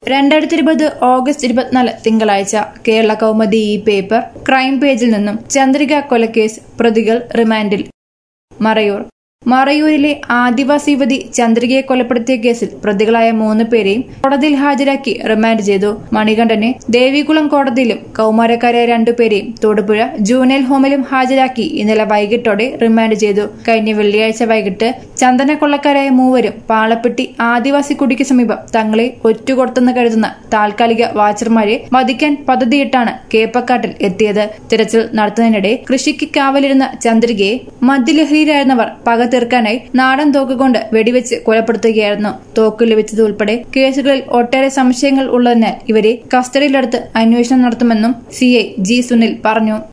രണ്ടായിരത്തി ഇരുപത് ഓഗസ്റ്റ് ഇരുപത്തിനാല് തിങ്കളാഴ്ച കേരള കൗമുദി ഈ പേപ്പർ ക്രൈം പേജിൽ നിന്നും ചന്ദ്രിക കൊലക്കേസ് പ്രതികൾ റിമാൻഡിൽ മറയൂർ മറയൂരിലെ ആദിവാസി യുവതി ചന്ദ്രികയെ കൊലപ്പെടുത്തിയ കേസിൽ പ്രതികളായ മൂന്ന് പേരെയും കോടതിയിൽ ഹാജരാക്കി റിമാൻഡ് ചെയ്തു മണികണ്ഠനെ ദേവികുളം കോടതിയിലും കൌമാരക്കാരായ രണ്ടുപേരെയും തൊടുപുഴ ജൂനൈൽ ഹോമിലും ഹാജരാക്കി ഇന്നലെ വൈകിട്ടോടെ റിമാൻഡ് ചെയ്തു കഴിഞ്ഞ വെള്ളിയാഴ്ച വൈകിട്ട് ചന്ദന കൊള്ളക്കാരായ മൂവരും പാളപ്പെട്ടി ആദിവാസി കുടിക്ക് സമീപം തങ്ങളെ ഒറ്റുകൊടുത്തെന്ന് കരുതുന്ന താൽക്കാലിക വാച്ചർമാരെ വധിക്കാൻ പദ്ധതിയിട്ടാണ് കേപ്പക്കാട്ടിൽ എത്തിയത് തിരച്ചിൽ നടത്തുന്നതിനിടെ കൃഷിക്ക് കാവലിരുന്ന ചന്ദ്രികയെ മദ്യലഹരിയിലായിരുന്നവർ പക തീർക്കാനായി നാടൻ തോക്കുകൊണ്ട് വെടിവെച്ച് കൊലപ്പെടുത്തുകയായിരുന്നു തോക്ക് ലഭിച്ചത് ഉൾപ്പെടെ കേസുകളിൽ ഒട്ടേറെ സംശയങ്ങൾ ഉള്ളതിനാൽ ഇവരെ കസ്റ്റഡിയിലെടുത്ത് അന്വേഷണം നടത്തുമെന്നും സിഐ ജി സുനിൽ പറഞ്ഞു